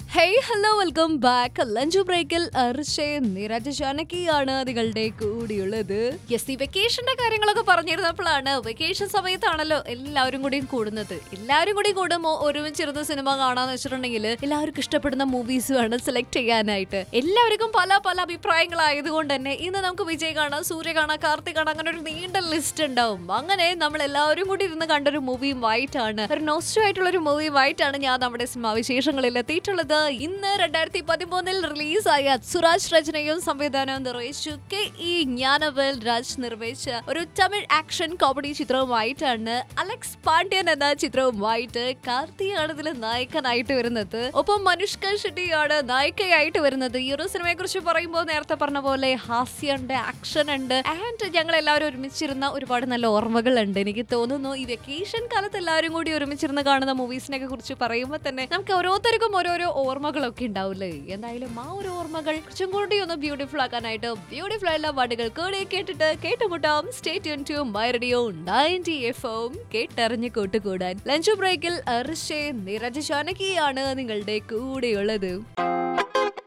hey hello welcome back lunch ബ്രേക്കിൽ അർഷേ നിരജ ജാനകിയാണ് നിങ്ങളുടെ കൂടിയുള്ളത് യെസ് ഈ വെക്കേഷന്റെ കാര്യങ്ങളൊക്കെ പറഞ്ഞിരുന്നപ്പോഴാണ് വെക്കേഷൻ സമയത്താണല്ലോ എല്ലാവരും കൂടിയും കൂടുന്നത് എല്ലാവരും കൂടി കൂടുമ്പോൾ ഒരുമിച്ചിരുന്ന സിനിമ കാണാന്ന് വെച്ചിട്ടുണ്ടെങ്കിൽ എല്ലാവർക്കും ഇഷ്ടപ്പെടുന്ന മൂവീസ് വേണം സെലക്ട് ചെയ്യാനായിട്ട് എല്ലാവർക്കും പല പല അഭിപ്രായങ്ങളായതുകൊണ്ട് തന്നെ ഇന്ന് നമുക്ക് വിജയ് കാണാം സൂര്യ കാണാം കാർത്തിക് കാണാം അങ്ങനെ ഒരു നീണ്ട ലിസ്റ്റ് ഉണ്ടാവും അങ്ങനെ നമ്മൾ എല്ലാവരും കൂടി ഇരുന്ന് കണ്ടൊരു മൂവിയും വൈറ്റ് ആണ് ഒരു നോസ്റ്റോ ആയിട്ടുള്ള ഒരു മൂവി വൈറ്റ് ആണ് ഞാൻ നമ്മുടെ സിനിമാ വിശേഷങ്ങളിൽ എത്തിയിട്ടുള്ളത് ഇന്ന് രണ്ടായിരത്തി പതിമൂന്നിൽ റിലീസായ സുരാജ് രചനയും സംവിധാനവും നിർവഹിച്ചു കെ ഇ ജ്ഞാനവേൽ രാജ് നിർവഹിച്ച ഒരു തമിഴ് ആക്ഷൻ കോമഡി ചിത്രവുമായിട്ടാണ് അലക്സ് പാണ്ഡ്യൻ എന്ന ചിത്രവുമായിട്ട് കാർത്തിയാണ് ഇതിൽ നായകനായിട്ട് വരുന്നത് ഒപ്പം മനുഷ്ക ഷെട്ടിയാണ് നായികയായിട്ട് വരുന്നത് ഈ ഒരു സിനിമയെ കുറിച്ച് പറയുമ്പോൾ നേരത്തെ പറഞ്ഞ പോലെ ഹാസ്യമുണ്ട് ആക്ഷൻ ഉണ്ട് ആൻഡ് ഞങ്ങൾ എല്ലാവരും ഒരുമിച്ചിരുന്ന ഒരുപാട് നല്ല ഓർമ്മകളുണ്ട് എനിക്ക് തോന്നുന്നു ഈ വെക്കേഷൻ കാലത്ത് എല്ലാവരും കൂടി ഒരുമിച്ചിരുന്ന് കാണുന്ന മൂവീസിനെ കുറിച്ച് പറയുമ്പോൾ തന്നെ നമുക്ക് ഓരോരുത്തർക്കും ഓരോരോ ഓർമ്മകളൊക്കെ ഉണ്ടാവില്ലേ എന്തായാലും ആ ഒരു ഓർമ്മകൾ കുറച്ചും കൂടി ഒന്ന് ബ്യൂട്ടിഫുൾ ആക്കാനായിട്ട് ബ്യൂട്ടിഫുൾ ആയിട്ടുള്ള പാട്ടുകൾ കൂടെ കേട്ടിട്ട് കേട്ടുമുട്ടാം state to my radio ninety F M കേട്ടറിഞ്ഞ് കൂട്ടുകൂടാൻ ലഞ്ച് ബ്രേക്കിൽ അർഷേ നിരജ ജാനകിയാണ് നിങ്ങളുടെ കൂടെയുള്ളത്